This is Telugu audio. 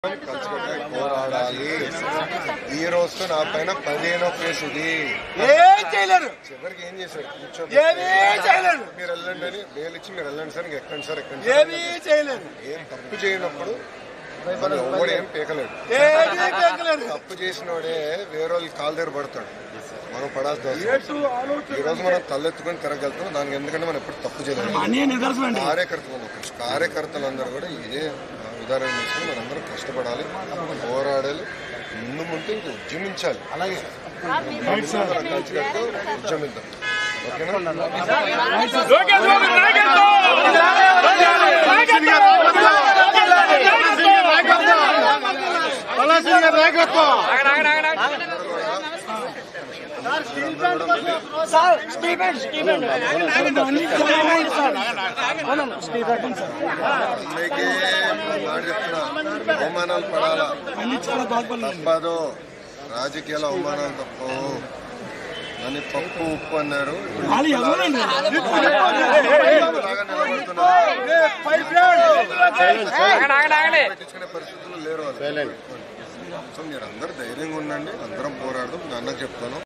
కలిసికట్టుగా పోరాడాలి ఈ రోజుతో నా పైన పదిహేనో కేసు ఇది ఏం చేయలేరు చివరికి ఏం చేశారు కూర్చో ఏమీ చేయలేరు మీరు వెళ్ళండి అని బెయిల్ ఇచ్చి మీరు వెళ్ళండి సార్ ఇంక ఎక్కండి సార్ ఎక్కండి సార్ ఏమీ చేయలేరు ఏం తప్పు చేయనప్పుడు మనం ఎవడు ఏం పీకలేడు ఏమీ చేయలేరు తప్పు చేసినోడే వేరే వాళ్ళు కాలు దగ్గర పడతాడు మనం పడాల్సిన అవసరం లేదు. ఈ రోజు మనం తలెత్తుకొని తిరగలుగుతాం దానికి ఎందుకంటే మనం ఎప్పుడు తప్పు చేయలేదు కార్యకర్తలు ఉన్నారు. కార్యకర్తలందరూ కూడా ఇదే ఆ, ఉదాహరణ తీసుకుని మనందరం కష్టపడాలి పోరాడాలి ముందు ముందు ఇంకా ఉద్యమించాలి అలాగే కలిసికట్టుగా ఉద్యమిద్దాం ఓకేనా అందుకే మాట చెప్తున్నా అవమానాలు పడాలా తప్పదు రాజకీయాల అవమానాలు తప్పవు అని పప్పు ఉప్పు అన్నారు లాగా నిలబడుతున్నారు పెట్టించుకునే పరిస్థితులు లేరు వాళ్ళు సో మీరు అందరూ ధైర్యంగా ఉండండి అందరం పోరాడదాం నాన్నకు చెప్తాను